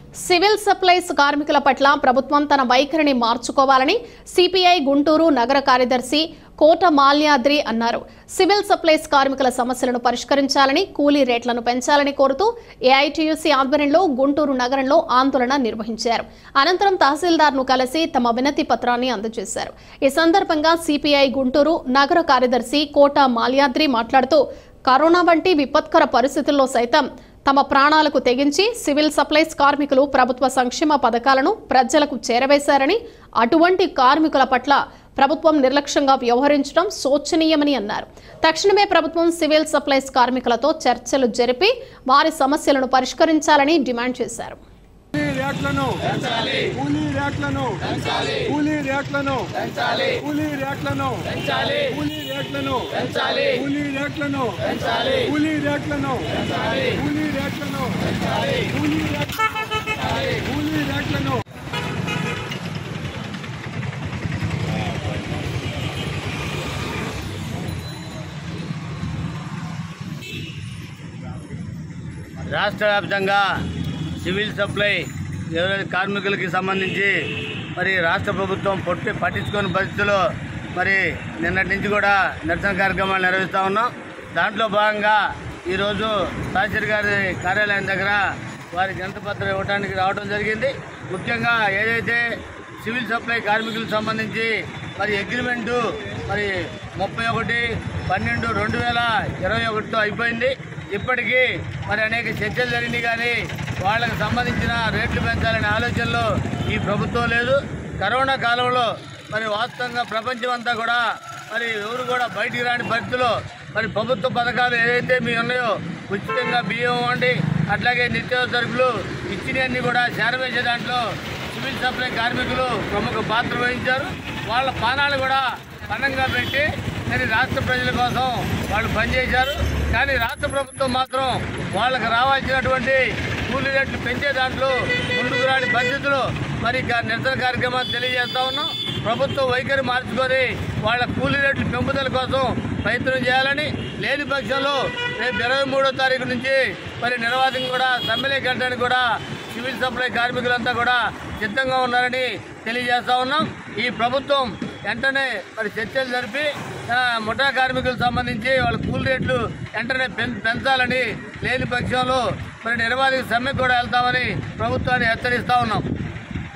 civil supplies కార్మికుల పట్ల ప్రభుత్వం తన వైఖరిని మార్చుకోవాలని సిపిఐ గుంటూరు నగర కార్యదర్శి కోట మాల్యాద్రి అన్నారు సివిల్ సప్లైస్ కార్మికుల సమస్యలను పరిష్కరించాలని కూలీ రేట్లను పెంచాలని కోరుతూ ఏఐటియుసి ఆధ్వర్యంలో గుంటూరు నగరంలో ఆందోళన నిర్వహించారు అనంతరం తహసీల్దార్ను కలిసి తమ వినతి పత్రాన్ని అందజేశారు ఈ సందర్భంగా సిపిఐ గుంటూరు నగర కార్యదర్శి కోట మాల్యాద్రి మాట్లాడుతూ కరోనా వంటి విపత్కర పరిస్థితుల్లో సైతం తమ ప్రాణాలకు తెగించి సివిల్ సప్లైస్ కార్మికులు ప్రభుత్వ సంక్షేమ పథకాలను ప్రజలకు చేరవేశారని అటువంటి కార్మికుల పట్ల ప్రభుత్వం నిర్లక్ష్యంగా వ్యవహరించడం శోచనీయమని అన్నారు తక్షణమే ప్రభుత్వం సివిల్ సప్లైస్ కార్మికులతో చర్చలు జరిపి వారి సమస్యలను పరిష్కరించాలని డిమాండ్ చేశారు కూలీ రేట్లను కూలీ రేట్లను కూలీ రేట్లను కూలీ రేట్లను కూలీ రేట్లను కూలీ రేట్లను కూలీ రేట్లను కూలీ రేట్లను కూలీ రేట్- కూలీ రేట్లను రాష్ట్ర వ్యాప్తంగా సివిల్ సప్లై ఎవరైతే కార్మికులకి సంబంధించి మరి రాష్ట్ర ప్రభుత్వం పొట్టి పట్టించుకునే పరిస్థితుల్లో మరి నిన్నటి నుంచి కూడా నిరసన కార్యక్రమాలు నిర్వహిస్తూ ఉన్నాం దాంట్లో భాగంగా ఈరోజు తహసీల్ గారి కార్యాలయం దగ్గర వారికి ఎంత పత్రం ఇవ్వడానికి రావడం జరిగింది ముఖ్యంగా ఏదైతే సివిల్ సప్లై కార్మికులకు సంబంధించి మరి అగ్రిమెంటు మరి ముప్పై ఒకటి పన్నెండు రెండు వేల ఇరవై ఒకటితో అయిపోయింది ఇప్పటికీ మరి అనేక చర్చలు జరిగినాయి కానీ వాళ్ళకి సంబంధించిన రేట్లు పెంచాలనే ఆలోచనలో ఈ ప్రభుత్వం లేదు కరోనా కాలంలో మరి వాస్తవంగా ప్రపంచం అంతా కూడా మరి ఎవరు కూడా బయటికి రాని పరిస్థితిలో మరి ప్రభుత్వ పథకాలు ఏదైతే మీ ఉన్నాయో ఉచితంగా బియ్యం ఇవ్వండి అట్లాగే నిత్యావసర సరుకులు ఇచ్చినవన్నీ కూడా చేరవేసే దాంట్లో సివిల్ సప్లై కార్మికులు ప్రముఖ పాత్ర వహించారు వాళ్ళ పానాలు కూడా పణంగా పెట్టి మరి రాష్ట్ర ప్రజల కోసం వాళ్ళు పనిచేశారు కానీ రాష్ట్ర ప్రభుత్వం మాత్రం వాళ్ళకి రావాల్సినటువంటి కూలీ రేట్లు పెంచే దాంట్లో ముందుకు రాని పరిస్థితులు మరి కా- నిరసన కార్యక్రమాలు తెలియజేస్తా ఉన్నాం ప్రభుత్వం వైఖరి మార్చుకొని వాళ్ళ కూలీ రేట్లు పెంపుదల కోసం ప్రయత్నం చేయాలని లేని పక్షంలో రేపు ఇరవై మూడో తారీఖు నుంచి మరి నిర్వాధం కూడా సమ్మెలే కట్టడానికి కూడా సివిల్ సప్లై కార్మికులంతా కూడా సిద్ధంగా ఉన్నారని తెలియజేస్తా ఉన్నాం ఈ ప్రభుత్వం వెంటనే మరి చర్చలు జరిపి ఆ, ముఠా కార్మికులకు సంబంధించి వాళ్ళ కూల్ రేట్లు వెంటనే పెం- పెంచాలని లేని పక్షంలో మరి నిర్వాధిక సమ్మె కూడా వెళ్తామని ప్రభుత్వాన్ని హెచ్చరిస్తా ఉన్నాం